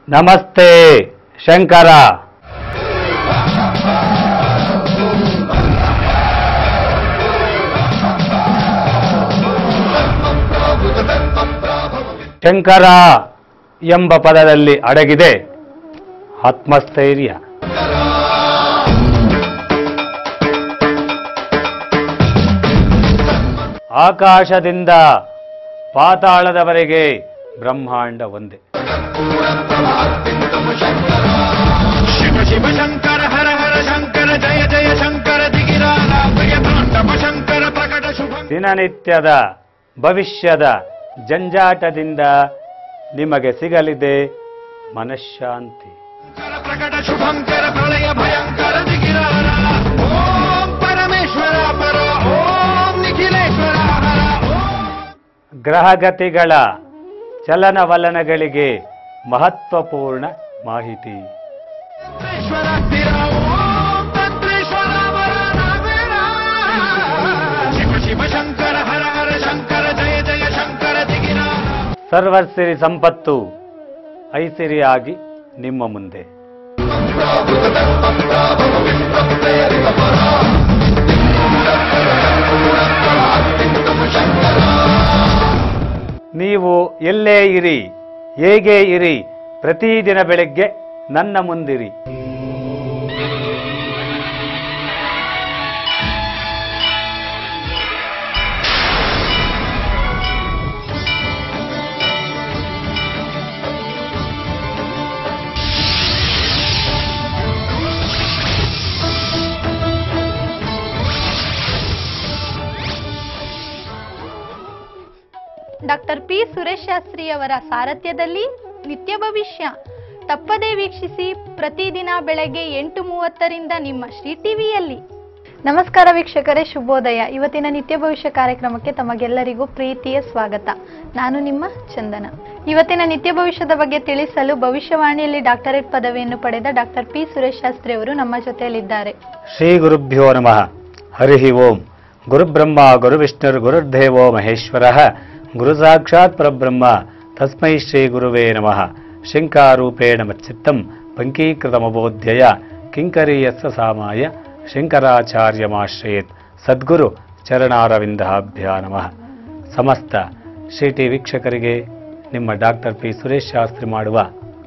ನಮಸ್ತೆ ಶಂಕರ ಶಂಕರ ಎಂಬ ಪದದಲ್ಲಿ ಅಡಗಿದೆ ಆತ್ಮಸ್ಥೈರ್ಯ ಆಕಾಶದಿಂದ ಪಾತಾಳದವರೆಗೆ ಬ್ರಹ್ಮಾಂಡ ಒಂದೇ ಶಿವ ಶಿವ ಶಂಕರ ಹರ ಹರ ಶಂಕರ ಜಯ ಜಯ ಶಂಕರ ದಿಗಿರಾಲ ಪ್ರಿಯ ತಾಂಡವ ಶಂಕರ ಪ್ರಕಟ ಶುಭ ದಿನನಿತ್ಯದ ಭವಿಷ್ಯದ ಜಂಜಾಟದಿಂದ ನಿಮಗೆ ಸಿಗಲಿದೆ ಮನಃಶಾಂತಿ ಶಂಕರ ಪ್ರಕಟ ಶುಭಂಕರ ಪ್ರಳಯ ಭಯಂಕರ ದಿಗಿರಾಲ ಓಂ ಪರಮೇಶ್ವರ ಪರ ಓಂ ನಿಖಿಲೇಶ್ವರ ಹರ ಓಂ ಗ್ರಹಗತಿಗಳ ಚಲನವಲನಗಳಿಗೆ ಮಹತ್ವಪೂರ್ಣ ಮಾಹಿತಿ ತತ್ರೇಶ್ವರ ಸ್ಥಿರ ಓಂ ತತ್ರೇಶ್ವರ ವರ ನಾವೇರ. ಶಿವ ಶಿವ ಶಂಕರ ಹರ ಹರ ಶಂಕರ ಜಯ ಜಯ ಶಂಕರ ದಿಗಿರಾಲ ಸರ್ವಸಿರಿ ಸಂಪತ್ತು ಐಸಿರಿಯಾಗಿ ನಿಮ್ಮ ಮುಂದೆ ನೀವು ಎಲ್ಲೇ ಇರಿ ಹೇಗೆ ಇರಿ ಪ್ರತಿದಿನ ಬೆಳಗ್ಗೆ ನನ್ನ ಮುಂದಿರಿ ಡಾಕ್ಟರ್ ಪಿ ಸುರೇಶ್ ಶಾಸ್ತ್ರಿ ಅವರ ಸಾರಥ್ಯದಲ್ಲಿ ನಿತ್ಯ ಭವಿಷ್ಯ ತಪ್ಪದೇ ವೀಕ್ಷಿಸಿ ಪ್ರತಿದಿನ ಬೆಳಗ್ಗೆ ಎಂಟು ಮೂವತ್ತರಿಂದ ನಿಮ್ಮ ಶ್ರೀ ಟಿವಿಯಲ್ಲಿ ನಮಸ್ಕಾರ ವೀಕ್ಷಕರೇ ಶುಭೋದಯ ಇವತ್ತಿನ ನಿತ್ಯ ಭವಿಷ್ಯ ಕಾರ್ಯಕ್ರಮಕ್ಕೆ ತಮಗೆಲ್ಲರಿಗೂ ಪ್ರೀತಿಯ ಸ್ವಾಗತ ನಾನು ನಿಮ್ಮ ಚಂದನ ಇವತ್ತಿನ ನಿತ್ಯ ಭವಿಷ್ಯದ ಬಗ್ಗೆ ತಿಳಿಸಲು ಭವಿಷ್ಯವಾಣಿಯಲ್ಲಿ ಡಾಕ್ಟರೇಟ್ ಪದವಿಯನ್ನು ಪಡೆದ ಡಾಕ್ಟರ್ ಪಿ ಸುರೇಶ್ ಶಾಸ್ತ್ರಿ ಅವರು ನಮ್ಮ ಜೊತೆಯಲ್ಲಿದ್ದಾರೆ ಶ್ರೀ ಗುರುಭ್ಯೋ ನಮಃ ಹರಿ ಓಂ ಗುರುಬ್ರಹ್ಮ ಗುರುವಿಷ್ಣುರ್ ಗುರುರ್ದೇವೋ ಮಹೇಶ್ವರ ಗುರು ಸಾಕ್ಷಾತ್ ಪರಬ್ರಹ್ಮ ತಸ್ಮೈ ಶ್ರೀ ಗುರುವೇ ನಮಃ ಶಂಕಾರೂಪೇಣ ಮಚ್ಚಿತ್ತಂ ಪಂಕೀಕೃತಮಬೋಧ್ಯಯ ಕಿಂಕರೀಯಸ್ಸ ಸಾಮಾಯ ಶಂಕರಾಚಾರ್ಯಮಾಶ್ರಯೇತ್ ಸದ್ಗುರು ಚರಣಾರವಿಂದಾಭ್ಯ ನಮಃ ಸಮಸ್ತ ಶ್ರೀ ಟಿ ವೀಕ್ಷಕರಿಗೆ ನಿಮ್ಮ ಡಾಕ್ಟರ್ ಪಿ ಸುರೇಶ್ ಶಾಸ್ತ್ರಿ ಮಾಡುವ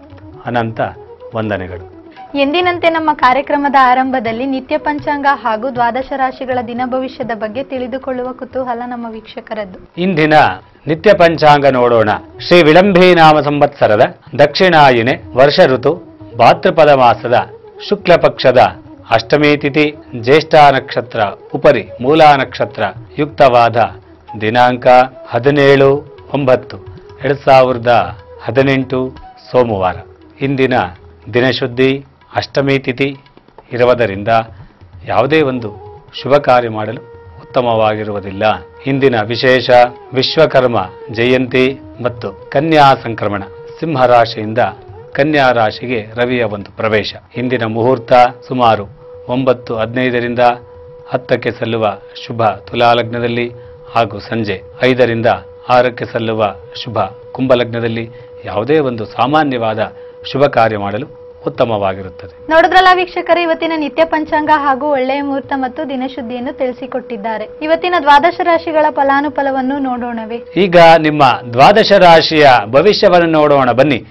ಅನಂತ ವಂದನೆಗಳು ಎಂದಿನಂತೆ ನಮ್ಮ ಕಾರ್ಯಕ್ರಮದ ಆರಂಭದಲ್ಲಿ ನಿತ್ಯ ಪಂಚಾಂಗ ಹಾಗೂ ದ್ವಾದಶ ರಾಶಿಗಳ ದಿನ ಭವಿಷ್ಯದ ಬಗ್ಗೆ ತಿಳಿದುಕೊಳ್ಳುವ ಕುತೂಹಲ ನಮ್ಮ ವೀಕ್ಷಕರದ್ದು ಇಂದಿನ ನಿತ್ಯ ಪಂಚಾಂಗ ನೋಡೋಣ ಶ್ರೀ ವಿಳಂಬಿ ನಾಮ ಸಂವತ್ಸರದ ದಕ್ಷಿಣಾಯಿನೆ ವರ್ಷ ಋತು ಭಾದ್ರಪದ ಮಾಸದ ಶುಕ್ಲ ಪಕ್ಷದ ಅಷ್ಟಮಿ ತಿಥಿ ಜ್ಯೇಷ್ಠ ನಕ್ಷತ್ರ ಉಪರಿ ಮೂಲಾ ನಕ್ಷತ್ರ ಯುಕ್ತವಾದ ದಿನಾಂಕ ಹದಿನೇಳು ಒಂಬತ್ತು ಎರಡ್ ಸಾವಿರದ ಹದಿನೆಂಟು ಸೋಮವಾರ ಇಂದಿನ ದಿನಶುದ್ಧಿ ಅಷ್ಟಮಿ ತಿಥಿ ಇರುವುದರಿಂದ ಯಾವುದೇ ಒಂದು ಶುಭ ಕಾರ್ಯ ಮಾಡಲು ಉತ್ತಮವಾಗಿರುವುದಿಲ್ಲ ಇಂದಿನ ವಿಶೇಷ ವಿಶ್ವಕರ್ಮ ಜಯಂತಿ ಮತ್ತು ಕನ್ಯಾ ಸಂಕ್ರಮಣ ಸಿಂಹ ರಾಶಿಯಿಂದ ಕನ್ಯಾ ರಾಶಿಗೆ ರವಿಯ ಒಂದು ಪ್ರವೇಶ ಇಂದಿನ ಮುಹೂರ್ತ ಸುಮಾರು ಒಂಬತ್ತು ಹದಿನೈದರಿಂದ ಹತ್ತಕ್ಕೆ ಸಲ್ಲುವ ಶುಭ ತುಲಾಲಗ್ನದಲ್ಲಿ ಹಾಗೂ ಸಂಜೆ ಐದರಿಂದ ಆರಕ್ಕೆ ಸಲ್ಲುವ ಶುಭ ಕುಂಭಲಗ್ನದಲ್ಲಿ ಯಾವುದೇ ಒಂದು ಸಾಮಾನ್ಯವಾದ ಶುಭ ಕಾರ್ಯ ಮಾಡಲು ಉತ್ತಮವಾಗಿರುತ್ತದೆ ನೋಡಿದ್ರಲ್ಲ ವೀಕ್ಷಕರೇ ಇವತ್ತಿನ ನಿತ್ಯ ಪಂಚಾಂಗ ಹಾಗೂ ಒಳ್ಳೆಯ ಮುಹೂರ್ತ ಮತ್ತು ದಿನಶುದ್ಧಿಯನ್ನು ತಿಳಿಸಿಕೊಟ್ಟಿದ್ದಾರೆ ಇವತ್ತಿನ ದ್ವಾದಶ ರಾಶಿಗಳ ಫಲಾನುಫಲವನ್ನು ನೋಡೋಣವೇ ಈಗ ನಿಮ್ಮ ದ್ವಾದಶ ರಾಶಿಯ ಭವಿಷ್ಯವನ್ನು ನೋಡೋಣ ಬನ್ನಿ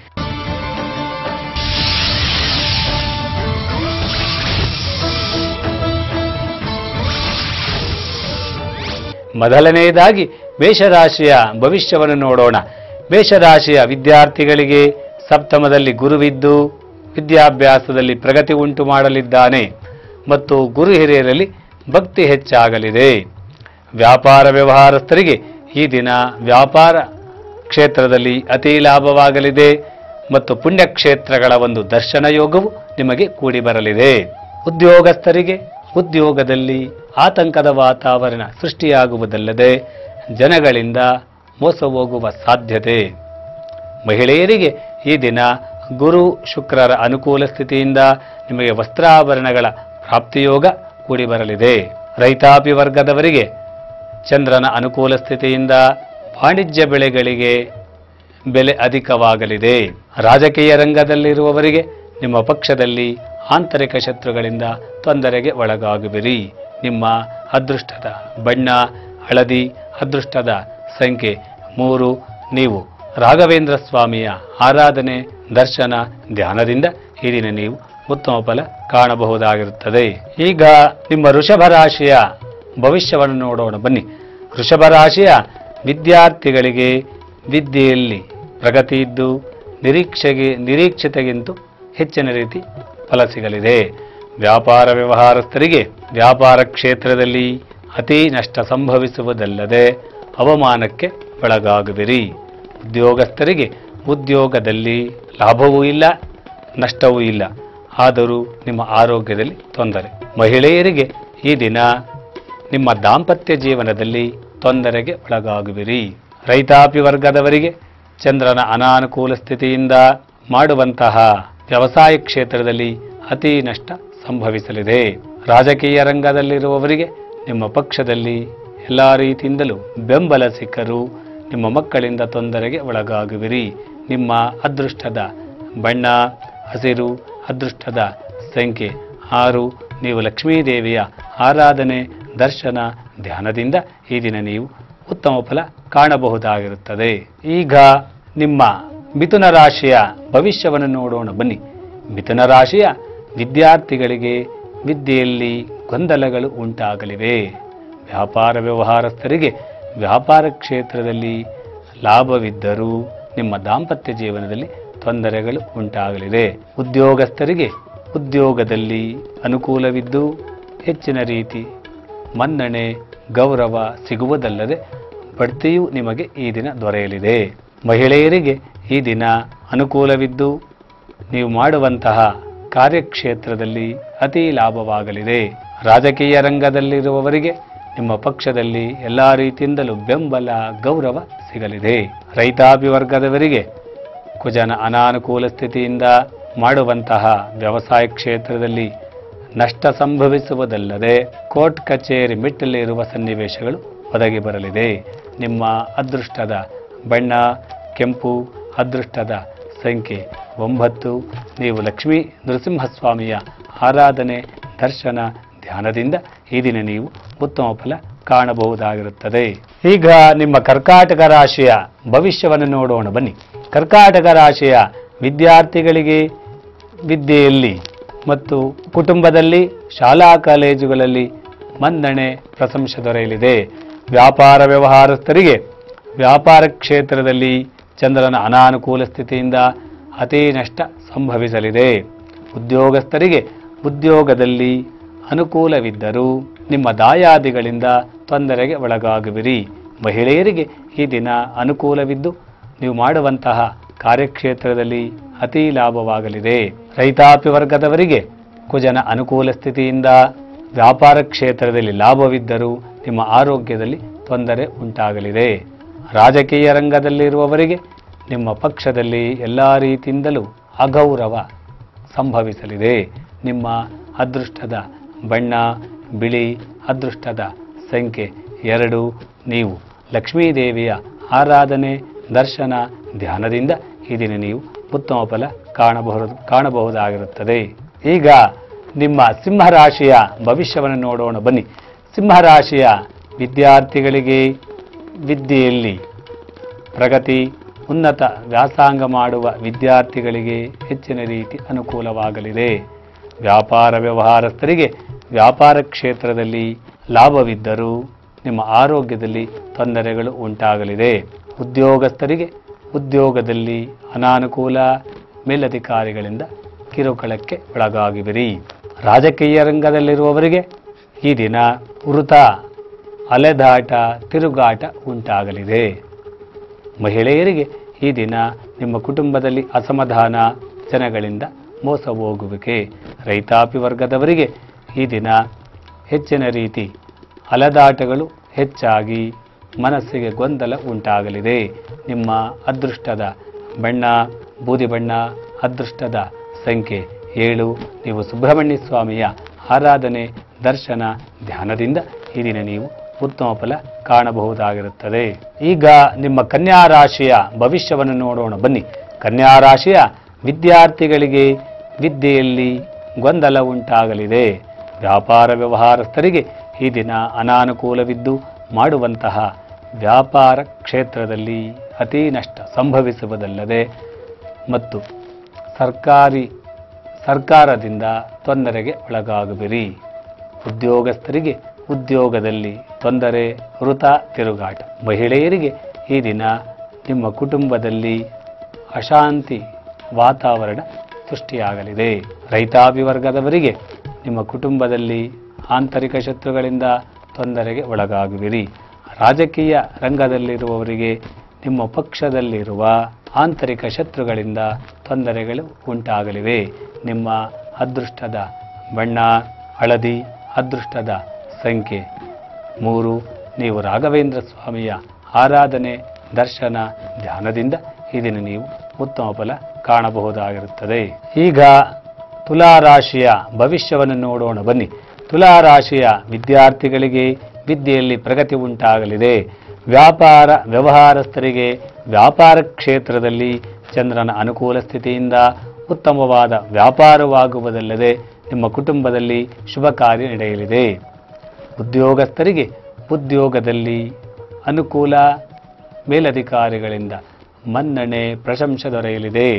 ಮೊದಲನೆಯದಾಗಿ ಮೇಷರಾಶಿಯ ಭವಿಷ್ಯವನ್ನು ನೋಡೋಣ ಮೇಷರಾಶಿಯ ವಿದ್ಯಾರ್ಥಿಗಳಿಗೆ ಸಪ್ತಮದಲ್ಲಿ ಗುರುವಿದ್ದು ವಿದ್ಯಾಭ್ಯಾಸದಲ್ಲಿ ಪ್ರಗತಿ ಉಂಟು ಮಾಡಲಿದ್ದಾನೆ ಮತ್ತು ಗುರು ಹಿರಿಯರಲ್ಲಿ ಭಕ್ತಿ ಹೆಚ್ಚಾಗಲಿದೆ ವ್ಯಾಪಾರ ವ್ಯವಹಾರಸ್ಥರಿಗೆ ಈ ದಿನ ವ್ಯಾಪಾರ ಕ್ಷೇತ್ರದಲ್ಲಿ ಅತಿ ಲಾಭವಾಗಲಿದೆ ಮತ್ತು ಪುಣ್ಯಕ್ಷೇತ್ರಗಳ ಒಂದು ದರ್ಶನ ಯೋಗವು ನಿಮಗೆ ಕೂಡಿ ಬರಲಿದೆ ಉದ್ಯೋಗಸ್ಥರಿಗೆ ಉದ್ಯೋಗದಲ್ಲಿ ಆತಂಕದ ವಾತಾವರಣ ಸೃಷ್ಟಿಯಾಗುವುದಲ್ಲದೆ ಜನಗಳಿಂದ ಮೋಸ ಹೋಗುವ ಸಾಧ್ಯತೆ ಮಹಿಳೆಯರಿಗೆ ಈ ದಿನ ಗುರು ಶುಕ್ರರ ಅನುಕೂಲ ಸ್ಥಿತಿಯಿಂದ ನಿಮಗೆ ವಸ್ತ್ರಾಭರಣಗಳ ಪ್ರಾಪ್ತಿಯೋಗ ಕೂಡಿ ಬರಲಿದೆ ರೈತಾಪಿ ವರ್ಗದವರಿಗೆ ಚಂದ್ರನ ಅನುಕೂಲ ಸ್ಥಿತಿಯಿಂದ ವಾಣಿಜ್ಯ ಬೆಳೆಗಳಿಗೆ ಬೆಲೆ ಅಧಿಕವಾಗಲಿದೆ ರಾಜಕೀಯ ರಂಗದಲ್ಲಿರುವವರಿಗೆ ನಿಮ್ಮ ಪಕ್ಷದಲ್ಲಿ ಆಂತರಿಕ ಶತ್ರುಗಳಿಂದ ತೊಂದರೆಗೆ ಒಳಗಾಗುವಿರಿ ನಿಮ್ಮ ಅದೃಷ್ಟದ ಬಣ್ಣ ಹಳದಿ ಅದೃಷ್ಟದ ಸಂಖ್ಯೆ ಮೂರು ನೀವು ರಾಘವೇಂದ್ರ ಸ್ವಾಮಿಯ ಆರಾಧನೆ ದರ್ಶನ ಧ್ಯಾನದಿಂದ ಈ ದಿನ ನೀವು ಉತ್ತಮ ಫಲ ಕಾಣಬಹುದಾಗಿರುತ್ತದೆ ಈಗ ನಿಮ್ಮ ವೃಷಭ ರಾಶಿಯ ಭವಿಷ್ಯವನ್ನು ನೋಡೋಣ ಬನ್ನಿ ವೃಷಭ ರಾಶಿಯ ವಿದ್ಯಾರ್ಥಿಗಳಿಗೆ ವಿದ್ಯೆಯಲ್ಲಿ ಪ್ರಗತಿ ಇದ್ದು ನಿರೀಕ್ಷೆಗೆ ನಿರೀಕ್ಷಿತೆಗಿಂತ ಹೆಚ್ಚಿನ ರೀತಿ ಫಲ ಸಿಗಲಿದೆ ವ್ಯಾಪಾರ ವ್ಯವಹಾರಸ್ಥರಿಗೆ ವ್ಯಾಪಾರ ಕ್ಷೇತ್ರದಲ್ಲಿ ಅತಿ ನಷ್ಟ ಸಂಭವಿಸುವುದಲ್ಲದೆ ಅವಮಾನಕ್ಕೆ ಒಳಗಾಗುವಿರಿ ಉದ್ಯೋಗಸ್ಥರಿಗೆ ಉದ್ಯೋಗದಲ್ಲಿ ಲಾಭವೂ ಇಲ್ಲ ನಷ್ಟವೂ ಇಲ್ಲ ಆದರೂ ನಿಮ್ಮ ಆರೋಗ್ಯದಲ್ಲಿ ತೊಂದರೆ ಮಹಿಳೆಯರಿಗೆ ಈ ದಿನ ನಿಮ್ಮ ದಾಂಪತ್ಯ ಜೀವನದಲ್ಲಿ ತೊಂದರೆಗೆ ಒಳಗಾಗುವಿರಿ ರೈತಾಪಿ ವರ್ಗದವರಿಗೆ ಚಂದ್ರನ ಅನಾನುಕೂಲ ಸ್ಥಿತಿಯಿಂದ ಮಾಡುವಂತಹ ವ್ಯವಸಾಯ ಕ್ಷೇತ್ರದಲ್ಲಿ ಅತಿ ನಷ್ಟ ಸಂಭವಿಸಲಿದೆ ರಾಜಕೀಯ ರಂಗದಲ್ಲಿರುವವರಿಗೆ ನಿಮ್ಮ ಪಕ್ಷದಲ್ಲಿ ಎಲ್ಲ ರೀತಿಯಿಂದಲೂ ಬೆಂಬಲ ಸಿಕ್ಕರೂ ನಿಮ್ಮ ಮಕ್ಕಳಿಂದ ತೊಂದರೆಗೆ ಒಳಗಾಗುವಿರಿ ನಿಮ್ಮ ಅದೃಷ್ಟದ ಬಣ್ಣ ಹಸಿರು ಅದೃಷ್ಟದ ಸಂಖ್ಯೆ ಆರು ನೀವು ಲಕ್ಷ್ಮೀದೇವಿಯ ಆರಾಧನೆ ದರ್ಶನ ಧ್ಯಾನದಿಂದ ಈ ದಿನ ನೀವು ಉತ್ತಮ ಫಲ ಕಾಣಬಹುದಾಗಿರುತ್ತದೆ ಈಗ ನಿಮ್ಮ ಮಿಥುನ ರಾಶಿಯ ಭವಿಷ್ಯವನ್ನು ನೋಡೋಣ ಬನ್ನಿ ಮಿಥುನ ರಾಶಿಯ ವಿದ್ಯಾರ್ಥಿಗಳಿಗೆ ವಿದ್ಯೆಯಲ್ಲಿ ಗೊಂದಲಗಳು ಉಂಟಾಗಲಿವೆ ವ್ಯಾಪಾರ ವ್ಯವಹಾರಸ್ಥರಿಗೆ ವ್ಯಾಪಾರ ಕ್ಷೇತ್ರದಲ್ಲಿ ಲಾಭವಿದ್ದರೂ ನಿಮ್ಮ ದಾಂಪತ್ಯ ಜೀವನದಲ್ಲಿ ತೊಂದರೆಗಳು ಉಂಟಾಗಲಿದೆ ಉದ್ಯೋಗಸ್ಥರಿಗೆ ಉದ್ಯೋಗದಲ್ಲಿ ಅನುಕೂಲವಿದ್ದು ಹೆಚ್ಚಿನ ರೀತಿ ಮನ್ನಣೆ ಗೌರವ ಸಿಗುವುದಲ್ಲದೆ ಬಡ್ತಿಯೂ ನಿಮಗೆ ಈ ದಿನ ದೊರೆಯಲಿದೆ ಮಹಿಳೆಯರಿಗೆ ಈ ದಿನ ಅನುಕೂಲವಿದ್ದು ನೀವು ಮಾಡುವಂತಹ ಕಾರ್ಯಕ್ಷೇತ್ರದಲ್ಲಿ ಅತಿ ಲಾಭವಾಗಲಿದೆ ರಾಜಕೀಯ ರಂಗದಲ್ಲಿರುವವರಿಗೆ ನಿಮ್ಮ ಪಕ್ಷದಲ್ಲಿ ಎಲ್ಲ ರೀತಿಯಿಂದಲೂ ಬೆಂಬಲ ಗೌರವ ಸಿಗಲಿದೆ ರೈತಾಪಿ ವರ್ಗದವರಿಗೆ ಕುಜನ ಅನಾನುಕೂಲ ಸ್ಥಿತಿಯಿಂದ ಮಾಡುವಂತಹ ವ್ಯವಸಾಯ ಕ್ಷೇತ್ರದಲ್ಲಿ ನಷ್ಟ ಸಂಭವಿಸುವುದಲ್ಲದೆ ಕೋರ್ಟ್ ಕಚೇರಿ ಮೆಟ್ಟಲಿರುವ ಸನ್ನಿವೇಶಗಳು ಒದಗಿ ಬರಲಿದೆ ನಿಮ್ಮ ಅದೃಷ್ಟದ ಬಣ್ಣ ಕೆಂಪು ಅದೃಷ್ಟದ ಸಂಖ್ಯೆ ಒಂಬತ್ತು ನೀವು ಲಕ್ಷ್ಮೀ ನರಸಿಂಹಸ್ವಾಮಿಯ ಆರಾಧನೆ ದರ್ಶನ ಧ್ಯಾನದಿಂದ ಈ ದಿನ ನೀವು ಉತ್ತಮ ಫಲ ಕಾಣಬಹುದಾಗಿರುತ್ತದೆ ಈಗ ನಿಮ್ಮ ಕರ್ಕಾಟಕ ರಾಶಿಯ ಭವಿಷ್ಯವನ್ನು ನೋಡೋಣ ಬನ್ನಿ ಕರ್ಕಾಟಕ ರಾಶಿಯ ವಿದ್ಯಾರ್ಥಿಗಳಿಗೆ ವಿದ್ಯೆಯಲ್ಲಿ ಮತ್ತು ಕುಟುಂಬದಲ್ಲಿ ಶಾಲಾ ಕಾಲೇಜುಗಳಲ್ಲಿ ಮನ್ನಣೆ ಪ್ರಶಂಸೆ ದೊರೆಯಲಿದೆ ವ್ಯಾಪಾರ ವ್ಯವಹಾರಸ್ಥರಿಗೆ ವ್ಯಾಪಾರ ಕ್ಷೇತ್ರದಲ್ಲಿ ಚಂದ್ರನ ಅನಾನುಕೂಲ ಸ್ಥಿತಿಯಿಂದ ಅತಿ ನಷ್ಟ ಸಂಭವಿಸಲಿದೆ ಉದ್ಯೋಗಸ್ಥರಿಗೆ ಉದ್ಯೋಗದಲ್ಲಿ ಅನುಕೂಲವಿದ್ದರೂ ನಿಮ್ಮ ದಾಯಾದಿಗಳಿಂದ ತೊಂದರೆಗೆ ಒಳಗಾಗುವಿರಿ ಮಹಿಳೆಯರಿಗೆ ಈ ದಿನ ಅನುಕೂಲವಿದ್ದು ನೀವು ಮಾಡುವಂತಹ ಕಾರ್ಯಕ್ಷೇತ್ರದಲ್ಲಿ ಅತಿ ಲಾಭವಾಗಲಿದೆ ರೈತಾಪಿ ವರ್ಗದವರಿಗೆ ಕುಜನ ಅನುಕೂಲ ಸ್ಥಿತಿಯಿಂದ ವ್ಯಾಪಾರ ಕ್ಷೇತ್ರದಲ್ಲಿ ಲಾಭವಿದ್ದರೂ ನಿಮ್ಮ ಆರೋಗ್ಯದಲ್ಲಿ ತೊಂದರೆ ಉಂಟಾಗಲಿದೆ ರಾಜಕೀಯ ರಂಗದಲ್ಲಿರುವವರಿಗೆ ನಿಮ್ಮ ಪಕ್ಷದಲ್ಲಿ ಎಲ್ಲ ರೀತಿಯಿಂದಲೂ ಅಗೌರವ ಸಂಭವಿಸಲಿದೆ ನಿಮ್ಮ ಅದೃಷ್ಟದ ಬಣ್ಣ ಬಿಳಿ ಅದೃಷ್ಟದ ಸಂಖ್ಯೆ ಎರಡು ನೀವು ಲಕ್ಷ್ಮೀದೇವಿಯ ಆರಾಧನೆ ದರ್ಶನ ಧ್ಯಾನದಿಂದ ಈ ದಿನ ನೀವು ಉತ್ತಮ ಫಲ ಕಾಣಬಹುದು ಕಾಣಬಹುದಾಗಿರುತ್ತದೆ ಈಗ ನಿಮ್ಮ ಸಿಂಹರಾಶಿಯ ಭವಿಷ್ಯವನ್ನು ನೋಡೋಣ ಬನ್ನಿ ಸಿಂಹರಾಶಿಯ ವಿದ್ಯಾರ್ಥಿಗಳಿಗೆ ವಿದ್ಯೆಯಲ್ಲಿ ಪ್ರಗತಿ ಉನ್ನತ ವ್ಯಾಸಂಗ ಮಾಡುವ ವಿದ್ಯಾರ್ಥಿಗಳಿಗೆ ಹೆಚ್ಚಿನ ರೀತಿ ಅನುಕೂಲವಾಗಲಿದೆ ವ್ಯಾಪಾರ ವ್ಯವಹಾರಸ್ಥರಿಗೆ ವ್ಯಾಪಾರ ಕ್ಷೇತ್ರದಲ್ಲಿ ಲಾಭವಿದ್ದರೂ ನಿಮ್ಮ ಆರೋಗ್ಯದಲ್ಲಿ ತೊಂದರೆಗಳು ಉಂಟಾಗಲಿದೆ ಉದ್ಯೋಗಸ್ಥರಿಗೆ ಉದ್ಯೋಗದಲ್ಲಿ ಅನಾನುಕೂಲ ಮೇಲಧಿಕಾರಿಗಳಿಂದ ಕಿರುಕುಳಕ್ಕೆ ಒಳಗಾಗುವಿರಿ ರಾಜಕೀಯ ರಂಗದಲ್ಲಿರುವವರಿಗೆ ಈ ದಿನ ವೃತ ಅಲೆದಾಟ ತಿರುಗಾಟ ಉಂಟಾಗಲಿದೆ ಮಹಿಳೆಯರಿಗೆ ಈ ದಿನ ನಿಮ್ಮ ಕುಟುಂಬದಲ್ಲಿ ಅಸಮಾಧಾನ ಜನಗಳಿಂದ ಮೋಸ ಹೋಗುವಿಕೆ ರೈತಾಪಿ ವರ್ಗದವರಿಗೆ ಈ ದಿನ ಹೆಚ್ಚಿನ ರೀತಿ ಅಲೆದಾಟಗಳು ಹೆಚ್ಚಾಗಿ ಮನಸ್ಸಿಗೆ ಗೊಂದಲ ಉಂಟಾಗಲಿದೆ ನಿಮ್ಮ ಅದೃಷ್ಟದ ಬಣ್ಣ ಬೂದಿ ಬಣ್ಣ ಅದೃಷ್ಟದ ಸಂಖ್ಯೆ ಏಳು ನೀವು ಸುಬ್ರಹ್ಮಣ್ಯ ಸ್ವಾಮಿಯ ಆರಾಧನೆ ದರ್ಶನ ಧ್ಯಾನದಿಂದ ಈ ದಿನ ನೀವು ಉತ್ತಮ ಫಲ ಕಾಣಬಹುದಾಗಿರುತ್ತದೆ ಈಗ ನಿಮ್ಮ ಕನ್ಯಾ ರಾಶಿಯ ಭವಿಷ್ಯವನ್ನು ನೋಡೋಣ ಬನ್ನಿ ಕನ್ಯಾ ರಾಶಿಯ ವಿದ್ಯಾರ್ಥಿಗಳಿಗೆ ವಿದ್ಯೆಯಲ್ಲಿ ಗೊಂದಲ ಉಂಟಾಗಲಿದೆ ವ್ಯಾಪಾರ ವ್ಯವಹಾರಸ್ಥರಿಗೆ ಈ ದಿನ ಅನಾನುಕೂಲವಿದ್ದು ಮಾಡುವಂತಹ ವ್ಯಾಪಾರ ಕ್ಷೇತ್ರದಲ್ಲಿ ಅತಿ ನಷ್ಟ ಸಂಭವಿಸುವುದಲ್ಲದೆ ಮತ್ತು ಸರ್ಕಾರಿ ಸರ್ಕಾರದಿಂದ ತೊಂದರೆಗೆ ಒಳಗಾಗುವಿರಿ ಉದ್ಯೋಗಸ್ಥರಿಗೆ ಉದ್ಯೋಗದಲ್ಲಿ ತೊಂದರೆ ವೃತ ತಿರುಗಾಟ ಮಹಿಳೆಯರಿಗೆ ಈ ದಿನ ನಿಮ್ಮ ಕುಟುಂಬದಲ್ಲಿ ಅಶಾಂತಿ ವಾತಾವರಣ ಸೃಷ್ಟಿಯಾಗಲಿದೆ ರೈತಾಪಿ ವರ್ಗದವರಿಗೆ ನಿಮ್ಮ ಕುಟುಂಬದಲ್ಲಿ ಆಂತರಿಕ ಶತ್ರುಗಳಿಂದ ತೊಂದರೆಗೆ ಒಳಗಾಗುವಿರಿ ರಾಜಕೀಯ ರಂಗದಲ್ಲಿರುವವರಿಗೆ ನಿಮ್ಮ ಪಕ್ಷದಲ್ಲಿರುವ ಆಂತರಿಕ ಶತ್ರುಗಳಿಂದ ತೊಂದರೆಗಳು ಉಂಟಾಗಲಿವೆ ನಿಮ್ಮ ಅದೃಷ್ಟದ ಬಣ್ಣ ಹಳದಿ ಅದೃಷ್ಟದ ಸಂಖ್ಯೆ ಮೂರು ನೀವು ರಾಘವೇಂದ್ರ ಸ್ವಾಮಿಯ ಆರಾಧನೆ ದರ್ಶನ ಧ್ಯಾನದಿಂದ ಈ ದಿನ ನೀವು ಉತ್ತಮ ಫಲ ಕಾಣಬಹುದಾಗಿರುತ್ತದೆ ಈಗ ತುಲಾರಾಶಿಯ ಭವಿಷ್ಯವನ್ನು ನೋಡೋಣ ಬನ್ನಿ ತುಲಾರಾಶಿಯ ವಿದ್ಯಾರ್ಥಿಗಳಿಗೆ ವಿದ್ಯೆಯಲ್ಲಿ ಪ್ರಗತಿ ಉಂಟಾಗಲಿದೆ ವ್ಯಾಪಾರ ವ್ಯವಹಾರಸ್ಥರಿಗೆ ವ್ಯಾಪಾರ ಕ್ಷೇತ್ರದಲ್ಲಿ ಚಂದ್ರನ ಅನುಕೂಲ ಸ್ಥಿತಿಯಿಂದ ಉತ್ತಮವಾದ ವ್ಯಾಪಾರವಾಗುವುದಲ್ಲದೆ ನಿಮ್ಮ ಕುಟುಂಬದಲ್ಲಿ ಶುಭ ಕಾರ್ಯ ನಡೆಯಲಿದೆ ಉದ್ಯೋಗಸ್ಥರಿಗೆ ಉದ್ಯೋಗದಲ್ಲಿ ಅನುಕೂಲ ಮೇಲಧಿಕಾರಿಗಳಿಂದ ಮನ್ನಣೆ ಪ್ರಶಂಸೆ ದೊರೆಯಲಿದೆ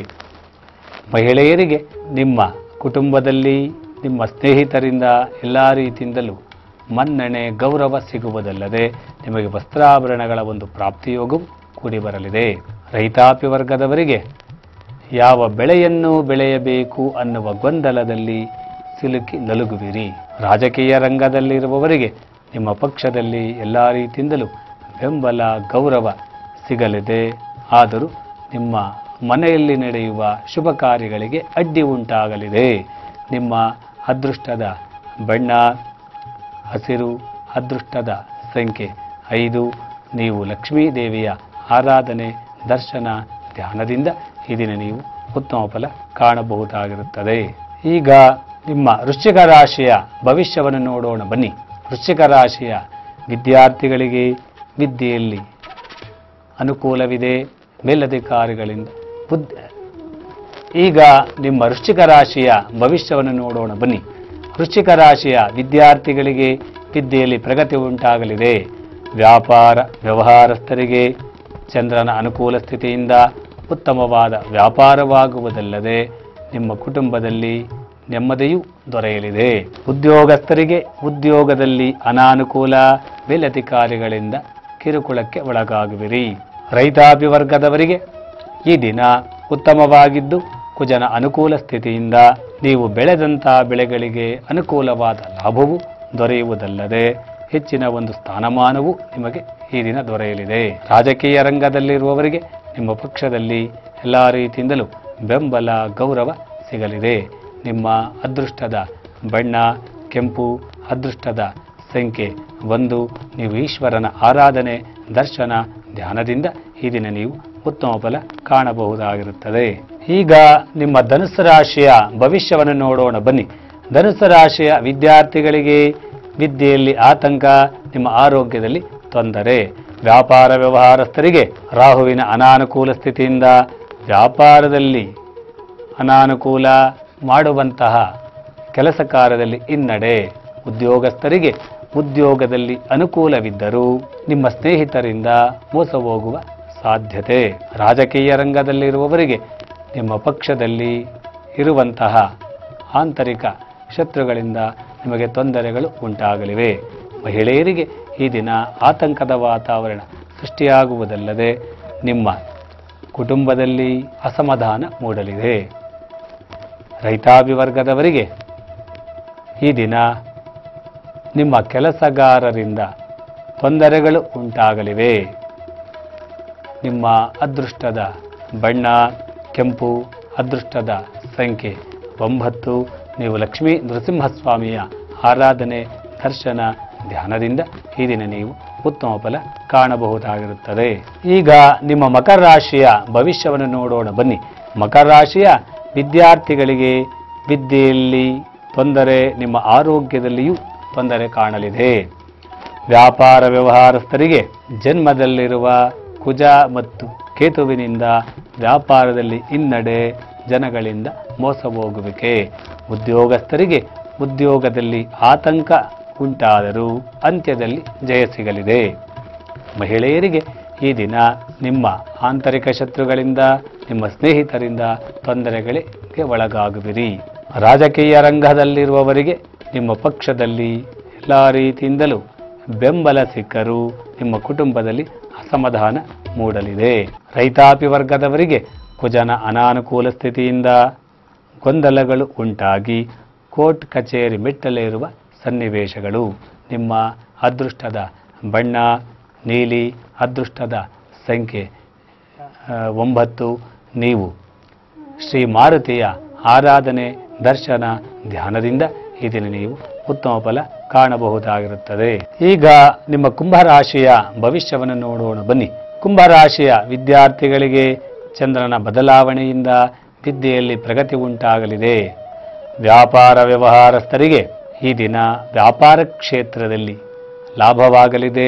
ಮಹಿಳೆಯರಿಗೆ ನಿಮ್ಮ ಕುಟುಂಬದಲ್ಲಿ ನಿಮ್ಮ ಸ್ನೇಹಿತರಿಂದ ಎಲ್ಲ ರೀತಿಯಿಂದಲೂ ಮನ್ನಣೆ ಗೌರವ ಸಿಗುವುದಲ್ಲದೆ ನಿಮಗೆ ವಸ್ತ್ರಾಭರಣಗಳ ಒಂದು ಪ್ರಾಪ್ತಿಯೋಗವು ಕೂಡಿ ಬರಲಿದೆ ರೈತಾಪಿ ವರ್ಗದವರಿಗೆ ಯಾವ ಬೆಳೆಯನ್ನು ಬೆಳೆಯಬೇಕು ಅನ್ನುವ ಗೊಂದಲದಲ್ಲಿ ಸಿಲುಕಿ ನಲುಗುವಿರಿ ರಾಜಕೀಯ ರಂಗದಲ್ಲಿರುವವರಿಗೆ ನಿಮ್ಮ ಪಕ್ಷದಲ್ಲಿ ಎಲ್ಲ ರೀತಿಯಿಂದಲೂ ಬೆಂಬಲ ಗೌರವ ಸಿಗಲಿದೆ ಆದರೂ ನಿಮ್ಮ ಮನೆಯಲ್ಲಿ ನಡೆಯುವ ಶುಭ ಕಾರ್ಯಗಳಿಗೆ ಅಡ್ಡಿ ಉಂಟಾಗಲಿದೆ ನಿಮ್ಮ ಅದೃಷ್ಟದ ಬಣ್ಣ ಹಸಿರು ಅದೃಷ್ಟದ ಸಂಖ್ಯೆ ಐದು ನೀವು ಲಕ್ಷ್ಮೀ ದೇವಿಯ ಆರಾಧನೆ ದರ್ಶನ ಧ್ಯಾನದಿಂದ ಈ ದಿನ ನೀವು ಉತ್ತಮ ಫಲ ಕಾಣಬಹುದಾಗಿರುತ್ತದೆ ಈಗ ನಿಮ್ಮ ವೃಶ್ಚಿಕ ರಾಶಿಯ ಭವಿಷ್ಯವನ್ನು ನೋಡೋಣ ಬನ್ನಿ ವೃಶ್ಚಿಕ ರಾಶಿಯ ವಿದ್ಯಾರ್ಥಿಗಳಿಗೆ ವಿದ್ಯೆಯಲ್ಲಿ ಅನುಕೂಲವಿದೆ ಮೇಲಧಿಕಾರಿಗಳಿಂದ ಬುದ್ಧ ಈಗ ನಿಮ್ಮ ವೃಶ್ಚಿಕ ರಾಶಿಯ ಭವಿಷ್ಯವನ್ನು ನೋಡೋಣ ಬನ್ನಿ ವೃಶ್ಚಿಕ ರಾಶಿಯ ವಿದ್ಯಾರ್ಥಿಗಳಿಗೆ ವಿದ್ಯೆಯಲ್ಲಿ ಪ್ರಗತಿ ಉಂಟಾಗಲಿದೆ ವ್ಯಾಪಾರ ವ್ಯವಹಾರಸ್ಥರಿಗೆ ಚಂದ್ರನ ಅನುಕೂಲ ಸ್ಥಿತಿಯಿಂದ ಉತ್ತಮವಾದ ವ್ಯಾಪಾರವಾಗುವುದಲ್ಲದೆ ನಿಮ್ಮ ಕುಟುಂಬದಲ್ಲಿ ನೆಮ್ಮದಿಯೂ ದೊರೆಯಲಿದೆ ಉದ್ಯೋಗಸ್ಥರಿಗೆ ಉದ್ಯೋಗದಲ್ಲಿ ಅನಾನುಕೂಲ ಮೇಲಧಿಕಾರಿಗಳಿಂದ ಕಿರುಕುಳಕ್ಕೆ ಒಳಗಾಗುವಿರಿ ರೈತಾಪಿ ವರ್ಗದವರಿಗೆ ಈ ದಿನ ಉತ್ತಮವಾಗಿದ್ದು ಕುಜನ ಅನುಕೂಲ ಸ್ಥಿತಿಯಿಂದ ನೀವು ಬೆಳೆದಂಥ ಬೆಳೆಗಳಿಗೆ ಅನುಕೂಲವಾದ ಲಾಭವು ದೊರೆಯುವುದಲ್ಲದೆ ಹೆಚ್ಚಿನ ಒಂದು ಸ್ಥಾನಮಾನವು ನಿಮಗೆ ಈ ದಿನ ದೊರೆಯಲಿದೆ ರಾಜಕೀಯ ರಂಗದಲ್ಲಿರುವವರಿಗೆ ನಿಮ್ಮ ಪಕ್ಷದಲ್ಲಿ ಎಲ್ಲ ರೀತಿಯಿಂದಲೂ ಬೆಂಬಲ ಗೌರವ ಸಿಗಲಿದೆ ನಿಮ್ಮ ಅದೃಷ್ಟದ ಬಣ್ಣ ಕೆಂಪು ಅದೃಷ್ಟದ ಸಂಖ್ಯೆ ಒಂದು ನೀವು ಈಶ್ವರನ ಆರಾಧನೆ ದರ್ಶನ ಧ್ಯಾನದಿಂದ ಈ ದಿನ ನೀವು ಉತ್ತಮ ಫಲ ಕಾಣಬಹುದಾಗಿರುತ್ತದೆ ಈಗ ನಿಮ್ಮ ಧನುಸು ರಾಶಿಯ ಭವಿಷ್ಯವನ್ನು ನೋಡೋಣ ಬನ್ನಿ ಧನುಸು ರಾಶಿಯ ವಿದ್ಯಾರ್ಥಿಗಳಿಗೆ ವಿದ್ಯೆಯಲ್ಲಿ ಆತಂಕ ನಿಮ್ಮ ಆರೋಗ್ಯದಲ್ಲಿ ತೊಂದರೆ ವ್ಯಾಪಾರ ವ್ಯವಹಾರಸ್ಥರಿಗೆ ರಾಹುವಿನ ಅನಾನುಕೂಲ ಸ್ಥಿತಿಯಿಂದ ವ್ಯಾಪಾರದಲ್ಲಿ ಅನಾನುಕೂಲ ಮಾಡುವಂತಹ ಕೆಲಸ ಕಾರ್ಯದಲ್ಲಿ ಹಿನ್ನಡೆ ಉದ್ಯೋಗಸ್ಥರಿಗೆ ಉದ್ಯೋಗದಲ್ಲಿ ಅನುಕೂಲವಿದ್ದರೂ ನಿಮ್ಮ ಸ್ನೇಹಿತರಿಂದ ಮೋಸ ಹೋಗುವ ಸಾಧ್ಯತೆ ರಾಜಕೀಯ ರಂಗದಲ್ಲಿರುವವರಿಗೆ ನಿಮ್ಮ ಪಕ್ಷದಲ್ಲಿ ಇರುವಂತಹ ಆಂತರಿಕ ಶತ್ರುಗಳಿಂದ ನಿಮಗೆ ತೊಂದರೆಗಳು ಉಂಟಾಗಲಿವೆ ಮಹಿಳೆಯರಿಗೆ ಈ ದಿನ ಆತಂಕದ ವಾತಾವರಣ ಸೃಷ್ಟಿಯಾಗುವುದಲ್ಲದೆ ನಿಮ್ಮ ಕುಟುಂಬದಲ್ಲಿ ಅಸಮಾಧಾನ ಮೂಡಲಿದೆ ರೈತಾಪಿ ವರ್ಗದವರಿಗೆ ಈ ದಿನ ನಿಮ್ಮ ಕೆಲಸಗಾರರಿಂದ ತೊಂದರೆಗಳು ಉಂಟಾಗಲಿವೆ ನಿಮ್ಮ ಅದೃಷ್ಟದ ಬಣ್ಣ ಕೆಂಪು ಅದೃಷ್ಟದ ಸಂಖ್ಯೆ ಒಂಬತ್ತು ನೀವು ಲಕ್ಷ್ಮೀ ನರಸಿಂಹಸ್ವಾಮಿಯ ಆರಾಧನೆ ದರ್ಶನ ಧ್ಯಾನದಿಂದ ಈ ದಿನ ನೀವು ಉತ್ತಮ ಫಲ ಕಾಣಬಹುದಾಗಿರುತ್ತದೆ ಈಗ ನಿಮ್ಮ ಮಕರ ರಾಶಿಯ ಭವಿಷ್ಯವನ್ನು ನೋಡೋಣ ಬನ್ನಿ ಮಕರ ರಾಶಿಯ ವಿದ್ಯಾರ್ಥಿಗಳಿಗೆ ವಿದ್ಯೆಯಲ್ಲಿ ತೊಂದರೆ ನಿಮ್ಮ ಆರೋಗ್ಯದಲ್ಲಿಯೂ ತೊಂದರೆ ಕಾಣಲಿದೆ ವ್ಯಾಪಾರ ವ್ಯವಹಾರಸ್ಥರಿಗೆ ಜನ್ಮದಲ್ಲಿರುವ ಕುಜ ಮತ್ತು ಕೇತುವಿನಿಂದ ವ್ಯಾಪಾರದಲ್ಲಿ ಹಿನ್ನಡೆ ಜನಗಳಿಂದ ಮೋಸ ಹೋಗುವಿಕೆ ಉದ್ಯೋಗಸ್ಥರಿಗೆ ಉದ್ಯೋಗದಲ್ಲಿ ಆತಂಕ ಉಂಟಾದರೂ ಅಂತ್ಯದಲ್ಲಿ ಜಯ ಸಿಗಲಿದೆ ಮಹಿಳೆಯರಿಗೆ ಈ ದಿನ ನಿಮ್ಮ ಆಂತರಿಕ ಶತ್ರುಗಳಿಂದ ನಿಮ್ಮ ಸ್ನೇಹಿತರಿಂದ ತೊಂದರೆಗಳಿಗೆ ಒಳಗಾಗುವಿರಿ ರಾಜಕೀಯ ರಂಗದಲ್ಲಿರುವವರಿಗೆ ನಿಮ್ಮ ಪಕ್ಷದಲ್ಲಿ ಎಲ್ಲ ರೀತಿಯಿಂದಲೂ ಬೆಂಬಲ ಸಿಕ್ಕರೂ ನಿಮ್ಮ ಕುಟುಂಬದಲ್ಲಿ ಅಸಮಾಧಾನ ಮೂಡಲಿದೆ ರೈತಾಪಿ ವರ್ಗದವರಿಗೆ ಕುಜನ ಅನಾನುಕೂಲ ಸ್ಥಿತಿಯಿಂದ ಗೊಂದಲಗಳು ಉಂಟಾಗಿ ಕೋರ್ಟ್ ಕಚೇರಿ ಮೆಟ್ಟಲೇರುವ ಸನ್ನಿವೇಶಗಳು ನಿಮ್ಮ ಅದೃಷ್ಟದ ಬಣ್ಣ ನೀಲಿ ಅದೃಷ್ಟದ ಸಂಖ್ಯೆ ಆ, ಒಂಬತ್ತು ನೀವು ಶ್ರೀ ಮಾರುತಿಯ ಆರಾಧನೆ ದರ್ಶನ ಧ್ಯಾನದಿಂದ ಈ ದಿನ ನೀವು ಉತ್ತಮ ಫಲ ಕಾಣಬಹುದಾಗಿರುತ್ತದೆ ಈಗ ನಿಮ್ಮ ಕುಂಭರಾಶಿಯ ಭವಿಷ್ಯವನ್ನು ನೋಡೋಣ ಬನ್ನಿ ಕುಂಭರಾಶಿಯ ವಿದ್ಯಾರ್ಥಿಗಳಿಗೆ ಚಂದ್ರನ ಬದಲಾವಣೆಯಿಂದ ವಿದ್ಯೆಯಲ್ಲಿ ಪ್ರಗತಿ ಉಂಟಾಗಲಿದೆ ವ್ಯಾಪಾರ ವ್ಯವಹಾರಸ್ಥರಿಗೆ ಈ ದಿನ ವ್ಯಾಪಾರ ಕ್ಷೇತ್ರದಲ್ಲಿ ಲಾಭವಾಗಲಿದೆ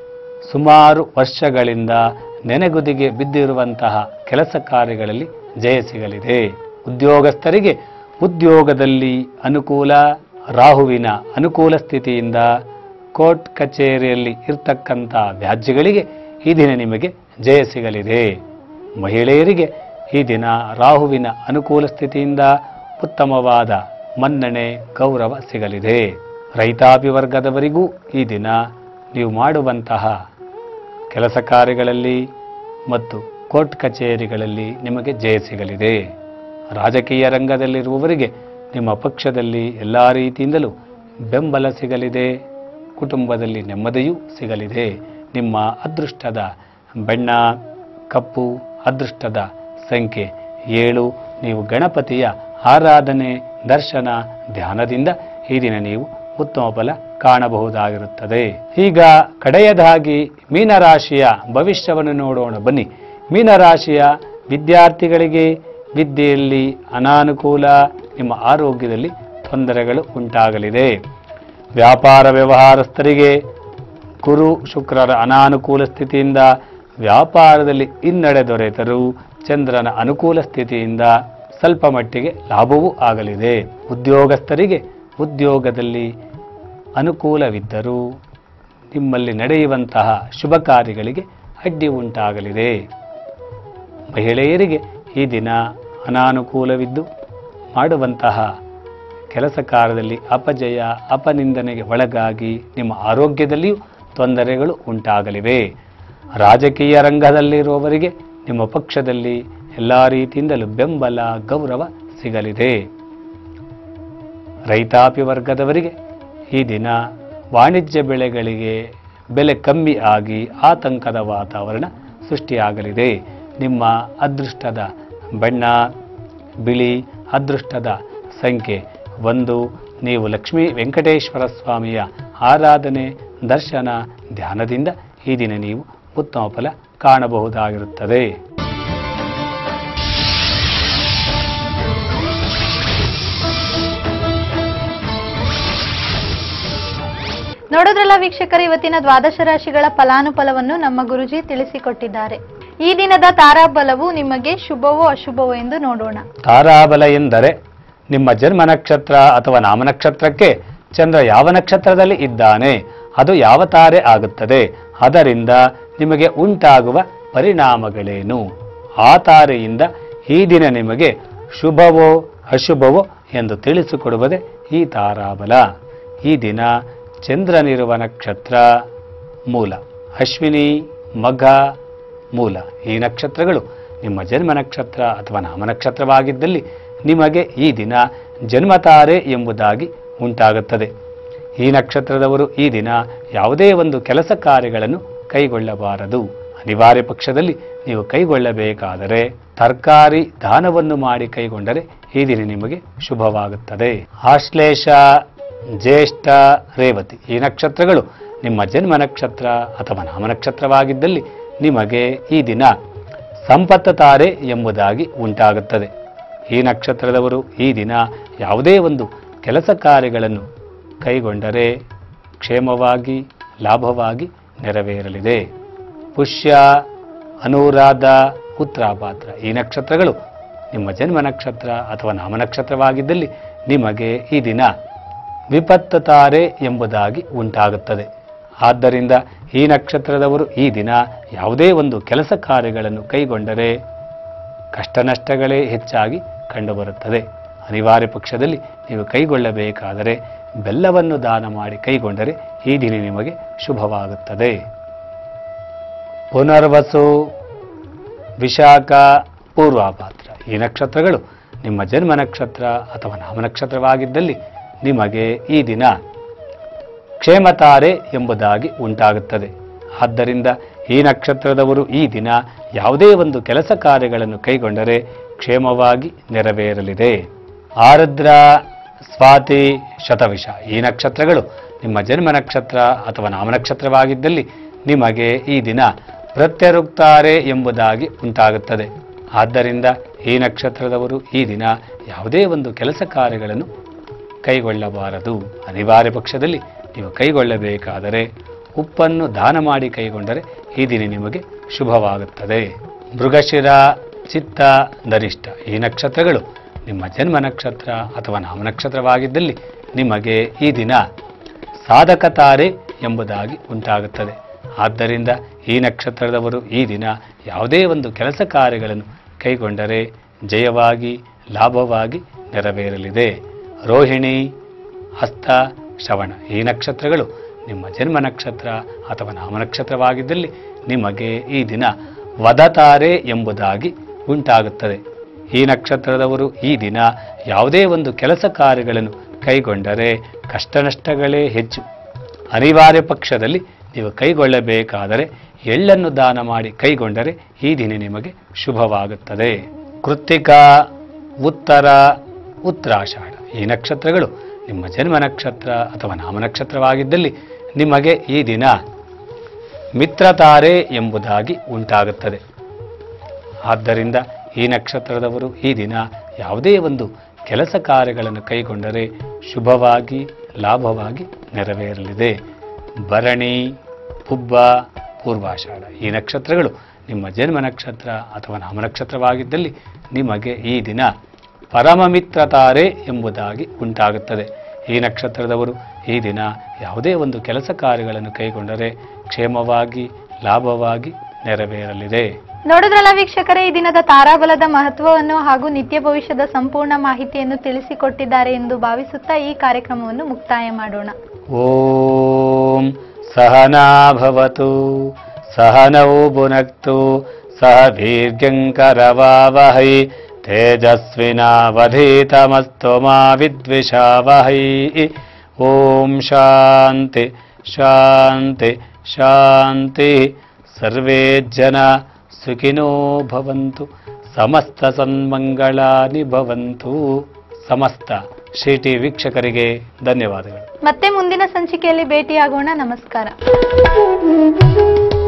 ಸುಮಾರು ವರ್ಷಗಳಿಂದ ನೆನೆಗುದಿಗೆ ಬಿದ್ದಿರುವಂತಹ ಕೆಲಸ ಕಾರ್ಯಗಳಲ್ಲಿ ಜಯ ಸಿಗಲಿದೆ ಉದ್ಯೋಗಸ್ಥರಿಗೆ ಉದ್ಯೋಗದಲ್ಲಿ ಅನುಕೂಲ ರಾಹುವಿನ ಅನುಕೂಲ ಸ್ಥಿತಿಯಿಂದ ಕೋರ್ಟ್ ಕಚೇರಿಯಲ್ಲಿ ಇರ್ತಕ್ಕಂಥ ವ್ಯಾಜ್ಯಗಳಿಗೆ ಈ ದಿನ ನಿಮಗೆ ಜಯ ಸಿಗಲಿದೆ ಮಹಿಳೆಯರಿಗೆ ಈ ದಿನ ರಾಹುವಿನ ಅನುಕೂಲ ಸ್ಥಿತಿಯಿಂದ ಉತ್ತಮವಾದ ಮನ್ನಣೆ ಗೌರವ ಸಿಗಲಿದೆ ರೈತಾಪಿ ವರ್ಗದವರಿಗೂ ಈ ದಿನ ನೀವು ಮಾಡುವಂತಹ ಕೆಲಸ ಕಾರ್ಯಗಳಲ್ಲಿ ಮತ್ತು ಕೋರ್ಟ್ ಕಚೇರಿಗಳಲ್ಲಿ ನಿಮಗೆ ಜಯ ಸಿಗಲಿದೆ ರಾಜಕೀಯ ರಂಗದಲ್ಲಿರುವವರಿಗೆ ನಿಮ್ಮ ಪಕ್ಷದಲ್ಲಿ ಎಲ್ಲ ರೀತಿಯಿಂದಲೂ ಬೆಂಬಲ ಸಿಗಲಿದೆ ಕುಟುಂಬದಲ್ಲಿ ನೆಮ್ಮದಿಯೂ ಸಿಗಲಿದೆ ನಿಮ್ಮ ಅದೃಷ್ಟದ ಬಣ್ಣ ಕಪ್ಪು ಅದೃಷ್ಟದ ಸಂಖ್ಯೆ ಏಳು ನೀವು ಗಣಪತಿಯ ಆರಾಧನೆ ದರ್ಶನ ಧ್ಯಾನದಿಂದ ಈ ದಿನ ನೀವು ಉತ್ತಮ ಫಲ ಕಾಣಬಹುದಾಗಿರುತ್ತದೆ ಈಗ ಕಡೆಯದಾಗಿ ಮೀನರಾಶಿಯ ಭವಿಷ್ಯವನ್ನು ನೋಡೋಣ ಬನ್ನಿ ಮೀನರಾಶಿಯ ವಿದ್ಯಾರ್ಥಿಗಳಿಗೆ ವಿದ್ಯೆಯಲ್ಲಿ ಅನಾನುಕೂಲ ನಿಮ್ಮ ಆರೋಗ್ಯದಲ್ಲಿ ತೊಂದರೆಗಳು ಉಂಟಾಗಲಿದೆ ವ್ಯಾಪಾರ ವ್ಯವಹಾರಸ್ಥರಿಗೆ ಗುರು ಶುಕ್ರರ ಅನಾನುಕೂಲ ಸ್ಥಿತಿಯಿಂದ ವ್ಯಾಪಾರದಲ್ಲಿ ಹಿನ್ನಡೆ ದೊರೆತರೂ ಚಂದ್ರನ ಅನುಕೂಲ ಸ್ಥಿತಿಯಿಂದ ಸ್ವಲ್ಪ ಮಟ್ಟಿಗೆ ಲಾಭವೂ ಆಗಲಿದೆ ಉದ್ಯೋಗಸ್ಥರಿಗೆ ಉದ್ಯೋಗದಲ್ಲಿ ಅನುಕೂಲವಿದ್ದರೂ ನಿಮ್ಮಲ್ಲಿ ನಡೆಯುವಂತಹ ಶುಭ ಕಾರ್ಯಗಳಿಗೆ ಅಡ್ಡಿ ಉಂಟಾಗಲಿದೆ ಮಹಿಳೆಯರಿಗೆ ಈ ದಿನ ಅನಾನುಕೂಲವಿದ್ದು ಮಾಡುವಂತಹ ಕೆಲಸ ಕಾರ್ಯದಲ್ಲಿ ಅಪಜಯ ಅಪನಿಂದನೆಗೆ ಒಳಗಾಗಿ ನಿಮ್ಮ ಆರೋಗ್ಯದಲ್ಲಿಯೂ ತೊಂದರೆಗಳು ಉಂಟಾಗಲಿವೆ ರಾಜಕೀಯ ರಂಗದಲ್ಲಿರುವವರಿಗೆ ನಿಮ್ಮ ಪಕ್ಷದಲ್ಲಿ ಎಲ್ಲ ರೀತಿಯಿಂದಲೂ ಬೆಂಬಲ ಗೌರವ ಸಿಗಲಿದೆ ರೈತಾಪಿ ವರ್ಗದವರಿಗೆ ಈ ದಿನ ವಾಣಿಜ್ಯ ಬೆಳೆಗಳಿಗೆ ಬೆಲೆ ಕಮ್ಮಿ ಆಗಿ ಆತಂಕದ ವಾತಾವರಣ ಸೃಷ್ಟಿಯಾಗಲಿದೆ ನಿಮ್ಮ ಅದೃಷ್ಟದ ಬಣ್ಣ ಬಿಳಿ ಅದೃಷ್ಟದ ಸಂಖ್ಯೆ ಒಂದು ನೀವು ಲಕ್ಷ್ಮೀ ವೆಂಕಟೇಶ್ವರ ಸ್ವಾಮಿಯ ಆರಾಧನೆ ದರ್ಶನ ಧ್ಯಾನದಿಂದ ಈ ದಿನ ನೀವು ಉತ್ತಮ ಫಲ ಕಾಣಬಹುದಾಗಿರುತ್ತದೆ ನೋಡೋದ್ರಲ್ಲ ವೀಕ್ಷಕರೇ ಇವತ್ತಿನ ದ್ವಾದಶ ರಾಶಿಗಳ ಫಲಾನುಫಲವನ್ನು ನಮ್ಮ ಗುರುಜಿ ತಿಳಿಸಿಕೊಟ್ಟಿದ್ದಾರೆ ಈ ದಿನದ ತಾರಾಬಲವು ನಿಮಗೆ ಶುಭವೋ ಅಶುಭವೋ ಎಂದು ನೋಡೋಣ ತಾರಾಬಲ ಎಂದರೆ ನಿಮ್ಮ ಜನ್ಮ ನಕ್ಷತ್ರ ಅಥವಾ ನಾಮನಕ್ಷತ್ರಕ್ಕೆ ಚಂದ್ರ ಯಾವ ನಕ್ಷತ್ರದಲ್ಲಿ ಇದ್ದಾನೆ ಅದು ಯಾವ ತಾರೆ ಆಗುತ್ತದೆ ಅದರಿಂದ ನಿಮಗೆ ಉಂಟಾಗುವ ಪರಿಣಾಮಗಳೇನು ಆ ತಾರೆಯಿಂದ ಈ ದಿನ ನಿಮಗೆ ಶುಭವೋ ಅಶುಭವೋ ಎಂದು ತಿಳಿಸಿಕೊಡುವುದೇ ಈ ತಾರಾಬಲ ಈ ದಿನ ಚಂದ್ರನಿರುವ ನಕ್ಷತ್ರ ಮೂಲ ಅಶ್ವಿನಿ ಮಘ ಮೂಲ ಈ ನಕ್ಷತ್ರಗಳು ನಿಮ್ಮ ಜನ್ಮ ನಕ್ಷತ್ರ ಅಥವಾ ನಾಮನಕ್ಷತ್ರವಾಗಿದ್ದಲ್ಲಿ ನಿಮಗೆ ಈ ದಿನ ಜನ್ಮತಾರೆ ಎಂಬುದಾಗಿ ಉಂಟಾಗುತ್ತದೆ ಈ ನಕ್ಷತ್ರದವರು ಈ ದಿನ ಯಾವುದೇ ಒಂದು ಕೆಲಸ ಕಾರ್ಯಗಳನ್ನು ಕೈಗೊಳ್ಳಬಾರದು ಅನಿವಾರ್ಯ ಪಕ್ಷದಲ್ಲಿ ನೀವು ಕೈಗೊಳ್ಳಬೇಕಾದರೆ ತರಕಾರಿ ದಾನವನ್ನು ಮಾಡಿ ಕೈಗೊಂಡರೆ ಈ ದಿನ ನಿಮಗೆ ಶುಭವಾಗುತ್ತದೆ ಆಶ್ಲೇಷ ಜ್ಯೇಷ್ಠ ರೇವತಿ ಈ ನಕ್ಷತ್ರಗಳು ನಿಮ್ಮ ಜನ್ಮ ನಕ್ಷತ್ರ ಅಥವಾ ನಾಮನಕ್ಷತ್ರವಾಗಿದ್ದಲ್ಲಿ ನಿಮಗೆ ಈ ದಿನ ಸಂಪತ್ತ ತಾರೆ ಎಂಬುದಾಗಿ ಉಂಟಾಗುತ್ತದೆ ಈ ನಕ್ಷತ್ರದವರು ಈ ದಿನ ಯಾವುದೇ ಒಂದು ಕೆಲಸ ಕಾರ್ಯಗಳನ್ನು ಕೈಗೊಂಡರೆ ಕ್ಷೇಮವಾಗಿ ಲಾಭವಾಗಿ ನೆರವೇರಲಿದೆ ಪುಷ್ಯ ಅನುರಾಧ ಉತ್ತರಾಭಾದ್ರ ಈ ನಕ್ಷತ್ರಗಳು ನಿಮ್ಮ ಜನ್ಮ ನಕ್ಷತ್ರ ಅಥವಾ ನಾಮ ನಕ್ಷತ್ರವಾಗಿದ್ದಲ್ಲಿ ನಿಮಗೆ ಈ ದಿನ ವಿಪತ್ತು ತಾರೆ ಎಂಬುದಾಗಿ ಉಂಟಾಗುತ್ತದೆ ಆದ್ದರಿಂದ ಈ ನಕ್ಷತ್ರದವರು ಈ ದಿನ ಯಾವುದೇ ಒಂದು ಕೆಲಸ ಕಾರ್ಯಗಳನ್ನು ಕೈಗೊಂಡರೆ ಕಷ್ಟ ನಷ್ಟಗಳೇ ಹೆಚ್ಚಾಗಿ ಕಂಡುಬರುತ್ತದೆ ಅನಿವಾರ್ಯ ಪಕ್ಷದಲ್ಲಿ ನೀವು ಕೈಗೊಳ್ಳಬೇಕಾದರೆ ಬೆಲ್ಲವನ್ನು ದಾನ ಮಾಡಿ ಕೈಗೊಂಡರೆ ಈ ದಿನ ನಿಮಗೆ ಶುಭವಾಗುತ್ತದೆ ಪುನರ್ವಸು ವಿಶಾಖ ಪೂರ್ವಾಭಾದ್ರ ಈ ನಕ್ಷತ್ರಗಳು ನಿಮ್ಮ ಜನ್ಮ ನಕ್ಷತ್ರ ಅಥವಾ ನಾಮ ನಕ್ಷತ್ರವಾಗಿದ್ದಲ್ಲಿ ನಿಮಗೆ ಈ ದಿನ ಕ್ಷೇಮತಾರೆ ಎಂಬುದಾಗಿ ಉಂಟಾಗುತ್ತದೆ ಆದ್ದರಿಂದ ಈ ನಕ್ಷತ್ರದವರು ಈ ದಿನ ಯಾವುದೇ ಒಂದು ಕೆಲಸ ಕಾರ್ಯಗಳನ್ನು ಕೈಗೊಂಡರೆ ಕ್ಷೇಮವಾಗಿ ನೆರವೇರಲಿದೆ ಆರ್ದ್ರ ಸ್ವಾತಿ ಶತವಿಷ ಈ ನಕ್ಷತ್ರಗಳು ನಿಮ್ಮ ಜನ್ಮ ನಕ್ಷತ್ರ ಅಥವಾ ನಾಮ ನಕ್ಷತ್ರವಾಗಿದ್ದಲ್ಲಿ ನಿಮಗೆ ಈ ದಿನ ಪ್ರತ್ಯರುಕ್ತಾರೆ ಎಂಬುದಾಗಿ ಉಂಟಾಗುತ್ತದೆ ಆದ್ದರಿಂದ ಈ ನಕ್ಷತ್ರದವರು ಈ ದಿನ ಯಾವುದೇ ಒಂದು ಕೆಲಸ ಕಾರ್ಯಗಳನ್ನು ಕೈಗೊಳ್ಳಬಾರದು ಅನಿವಾರ್ಯ ಪಕ್ಷದಲ್ಲಿ ನೀವು ಕೈಗೊಳ್ಳಬೇಕಾದರೆ ಉಪ್ಪನ್ನು ದಾನ ಮಾಡಿ ಕೈಗೊಂಡರೆ ಈ ದಿನ ನಿಮಗೆ ಶುಭವಾಗುತ್ತದೆ ಮೃಗಶಿರ ಚಿತ್ತ ಧರಿಷ್ಠ ಈ ನಕ್ಷತ್ರಗಳು ನಿಮ್ಮ ಜನ್ಮ ನಕ್ಷತ್ರ ಅಥವಾ ನಾಮ ನಕ್ಷತ್ರವಾಗಿದ್ದಲ್ಲಿ ನಿಮಗೆ ಈ ದಿನ ಸಾಧಕ ತಾರೆ ಎಂಬುದಾಗಿ ಉಂಟಾಗುತ್ತದೆ ಆದ್ದರಿಂದ ಈ ನಕ್ಷತ್ರದವರು ಈ ದಿನ ಯಾವುದೇ ಒಂದು ಕೆಲಸ ಕಾರ್ಯಗಳನ್ನು ಕೈಗೊಂಡರೆ ಜಯವಾಗಿ ಲಾಭವಾಗಿ ನೆರವೇರಲಿದೆ ರೋಹಿಣಿ ಹಸ್ತ ಶ್ರವಣ ಈ ನಕ್ಷತ್ರಗಳು ನಿಮ್ಮ ಜನ್ಮ ನಕ್ಷತ್ರ ಅಥವಾ ನಾಮ ನಕ್ಷತ್ರವಾಗಿದ್ದಲ್ಲಿ ನಿಮಗೆ ಈ ದಿನ ವದತಾರೆ ಎಂಬುದಾಗಿ ಉಂಟಾಗುತ್ತದೆ ಈ ನಕ್ಷತ್ರದವರು ಈ ದಿನ ಯಾವುದೇ ಒಂದು ಕೆಲಸ ಕಾರ್ಯಗಳನ್ನು ಕೈಗೊಂಡರೆ ಕಷ್ಟ ನಷ್ಟಗಳೇ ಹೆಚ್ಚು ಅನಿವಾರ್ಯ ಪಕ್ಷದಲ್ಲಿ ನೀವು ಕೈಗೊಳ್ಳಬೇಕಾದರೆ ಎಳ್ಳನ್ನು ದಾನ ಮಾಡಿ ಕೈಗೊಂಡರೆ ಈ ದಿನ ನಿಮಗೆ ಶುಭವಾಗುತ್ತದೆ ಕೃತ್ತಿಕಾ ಉತ್ತರ ಉತ್ತರಾಷಾಢ ಈ ನಕ್ಷತ್ರಗಳು ನಿಮ್ಮ ಜನ್ಮ ನಕ್ಷತ್ರ ಅಥವಾ ನಾಮ ನಕ್ಷತ್ರವಾಗಿದ್ದಲ್ಲಿ ನಿಮಗೆ ಈ ದಿನ ಮಿತ್ರತಾರೆ ಎಂಬುದಾಗಿ ಉಂಟಾಗುತ್ತದೆ ಆದ್ದರಿಂದ ಈ ನಕ್ಷತ್ರದವರು ಈ ದಿನ ಯಾವುದೇ ಒಂದು ಕೆಲಸ ಕಾರ್ಯಗಳನ್ನು ಕೈಗೊಂಡರೆ ಶುಭವಾಗಿ ಲಾಭವಾಗಿ ನೆರವೇರಲಿದೆ ಭರಣಿ ಪುಬ್ಬ ಪೂರ್ವಾಷಾಢ ಈ ನಕ್ಷತ್ರಗಳು ನಿಮ್ಮ ಜನ್ಮ ನಕ್ಷತ್ರ ಅಥವಾ ನಾಮ ನಕ್ಷತ್ರವಾಗಿದ್ದಲ್ಲಿ ನಿಮಗೆ ಈ ದಿನ ಪರಮಮಿತ್ರತಾರೆ ಎಂಬುದಾಗಿ ಉಂಟಾಗುತ್ತದೆ ಈ ನಕ್ಷತ್ರದವರು ಈ ದಿನ ಯಾವುದೇ ಒಂದು ಕೆಲಸ ಕಾರ್ಯಗಳನ್ನು ಕೈಗೊಂಡರೆ ಕ್ಷೇಮವಾಗಿ ಲಾಭವಾಗಿ ನೆರವೇರಲಿದೆ ನೋಡಿದ್ರಲ್ಲ ವೀಕ್ಷಕರೇ ಈ ದಿನದ ತಾರಾಬಲದ ಮಹತ್ವವನ್ನು ಹಾಗೂ ನಿತ್ಯ ಭವಿಷ್ಯದ ಸಂಪೂರ್ಣ ಮಾಹಿತಿಯನ್ನು ತಿಳಿಸಿಕೊಟ್ಟಿದ್ದಾರೆ ಎಂದು ಭಾವಿಸುತ್ತಾ ಈ ಕಾರ್ಯಕ್ರಮವನ್ನು ಮುಕ್ತಾಯ ಮಾಡೋಣ ಓಂ ಸಹನಾ ಭವತು ಸಹನೌ ಭುನಕ್ತು ಸಹ ವೀರ್ಯಂಕರವಾವಹೈ ತೇಜಸ್ವಿನಾವಧೀತಮಸ್ತು ಮಾ ವಿದ್ವಿಷಾವಹೈ ಓಂ ಶಾಂತಿ ಶಾಂತಿ ಶಾಂತಿ ಸರ್ವೇ ಜನ ಸುಖಿನೋ ಭವಂತು ಸಮಸ್ತ ಸನ್ಮಂಗಳಾನಿ ಭವಂತು ಸಮಸ್ತ ಶ್ರೀ ಟಿ ವೀಕ್ಷಕರಿಗೆ ಧನ್ಯವಾದಗಳು ಮತ್ತೆ ಮುಂದಿನ ಸಂಚಿಕೆಯಲ್ಲಿ ಭೇಟಿಯಾಗೋಣ ನಮಸ್ಕಾರ